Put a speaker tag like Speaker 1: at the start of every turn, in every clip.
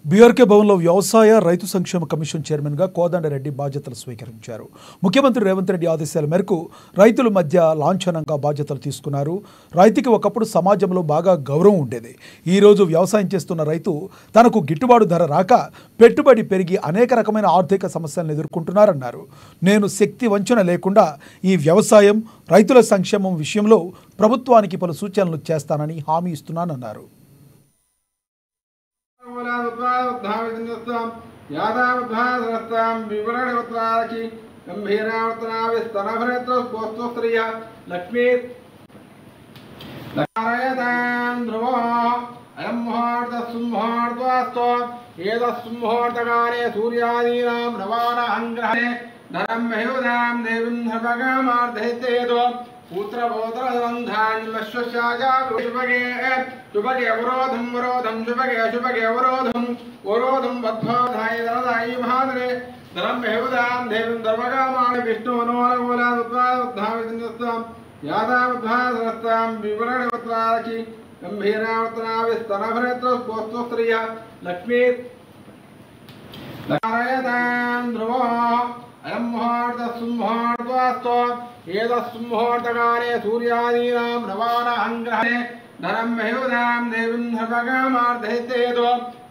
Speaker 1: BRK భవన్లో వ్యవసాయ రైతు సంక్షేమ కమిషన్ చైర్మన్గా కోదండరెడ్డి బాధ్యతలు స్వీకరించారు ముఖ్యమంత్రి రేవంత్ రెడ్డి ఆదేశాల మేరకు రైతుల మధ్య లాంఛనంగా బాధ్యతలు తీసుకున్నారు రైతుకి ఒకప్పుడు సమాజంలో బాగా గౌరవం ఉండేది ఈ రోజు వ్యవసాయం చేస్తున్న రైతు తనకు గిట్టుబాటు ధర రాక పెట్టుబడి పెరిగి అనేక రకమైన ఆర్థిక సమస్యలను ఎదుర్కొంటున్నారన్నారు నేను శక్తి వంచన లేకుండా ఈ వ్యవసాయం రైతుల సంక్షేమం విషయంలో ప్రభుత్వానికి పలు సూచనలు చేస్తానని హామీ ఇస్తున్నానన్నారు
Speaker 2: యాదావద్ధాం వివరణవత్రాకి గంభీరావర్తనావిస్తనభనేత్రోస్త్రియ లక్ష్మీ నారాయణాం ధ్రువో అయం ముహూర్త సుముహూర్తవాస్తో ఏతస్ముహూర్తకాలే సూర్యాదీనాం నవానాం గ్రహణే ధనం మహోదాం దేవీం ధర్మకామార్థైతేదో పుత్రపోత్రబంధాన్మశ్వశాజాశుభగే శుభగే అవరోధం వరోధం శుభగే అశుభగే అవరోధం వరోధం బద్ధాయ ధనదాయి మహాదరే ధనం మహోదాం దేవీం ధర్మకామాణ విష్ణు మనోహరమూలాదుత్వాదుద్ధావితం యాదావద్ధాసనస్తాం వివరణవత్రాకి గంభీరావర్తనావిస్తనభనేత్రోస్త్రియ లక్ష్మీ నారాయణాం ధ్రువో అయం ముహూర్త సుముహూర్తవాస్తో ఏతస్ముహూర్తకాలే సూర్యాదీనాం నవానాం గ్రహణే ధనం మహోదాం దేవీం ధర్మకామార్థైతేదో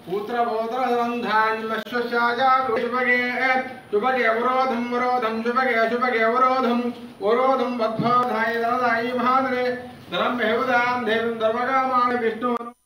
Speaker 2: పుత్రపోత్రబంధాన్మశ్వశాజాశుభగే శుభగే అవరోధం వరోధం శుభగే అశుభగే అవరోధం వరోధం బద్ధాయ ధనదాయి మహాదరే ధనం మహోదాం దేవీం ధర్మకామాణ విష్ణు